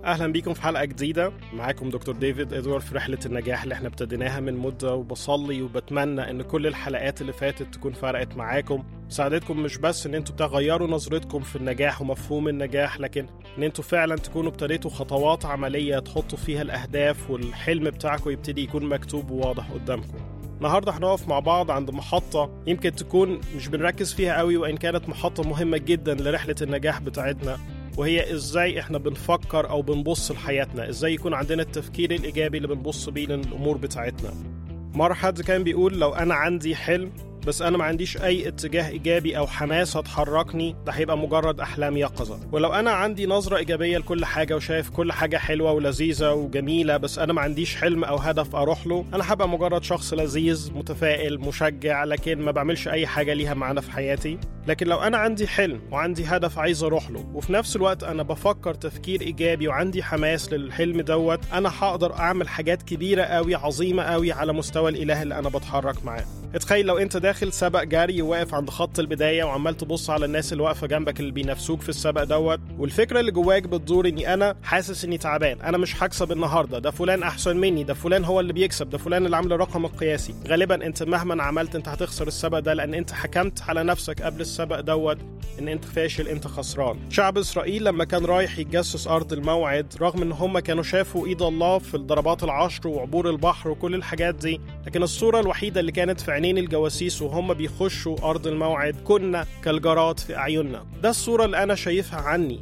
اهلا بيكم في حلقه جديده معاكم دكتور ديفيد ادوار في رحله النجاح اللي احنا ابتديناها من مده وبصلي وبتمنى ان كل الحلقات اللي فاتت تكون فرقت معاكم ساعدتكم مش بس ان انتوا تغيروا نظرتكم في النجاح ومفهوم النجاح لكن ان انتوا فعلا تكونوا ابتديتوا خطوات عمليه تحطوا فيها الاهداف والحلم بتاعكم يبتدي يكون مكتوب وواضح قدامكم النهارده هنقف مع بعض عند محطة يمكن تكون مش بنركز فيها قوي وإن كانت محطة مهمة جدا لرحلة النجاح بتاعتنا وهي ازاي احنا بنفكر او بنبص لحياتنا ازاي يكون عندنا التفكير الايجابي اللي بنبص بيه للامور بتاعتنا مرة حد كان بيقول لو انا عندي حلم بس انا ما عنديش اي اتجاه ايجابي او حماس هتحركني ده هيبقى مجرد احلام يقظه ولو انا عندي نظره ايجابيه لكل حاجه وشايف كل حاجه حلوه ولذيذه وجميله بس انا ما عنديش حلم او هدف اروح له انا هبقى مجرد شخص لذيذ متفائل مشجع لكن ما بعملش اي حاجه ليها معنى في حياتي لكن لو انا عندي حلم وعندي هدف عايز اروح له وفي نفس الوقت انا بفكر تفكير ايجابي وعندي حماس للحلم دوت انا هقدر اعمل حاجات كبيره قوي عظيمه قوي على مستوى الاله اللي انا بتحرك معاه اتخيل لو انت داخل سبق جري وواقف عند خط البدايه وعمال تبص على الناس اللي واقفه جنبك اللي بينافسوك في السبق دوت والفكره اللي جواك بتدور اني انا حاسس اني تعبان انا مش هكسب النهارده ده فلان احسن مني ده فلان هو اللي بيكسب ده فلان اللي عامل الرقم القياسي غالبا انت مهما عملت انت هتخسر السبق ده لان انت حكمت على نفسك قبل السبق دوت ان انت فاشل انت خسران شعب اسرائيل لما كان رايح يتجسس ارض الموعد رغم ان هم كانوا شافوا ايد الله في الضربات العشر وعبور البحر وكل الحاجات دي لكن الصوره الوحيده اللي كانت في عينين الجواسيس وهم بيخشوا ارض الموعد كنا كالجراد في اعيننا ده الصوره اللي انا شايفها عني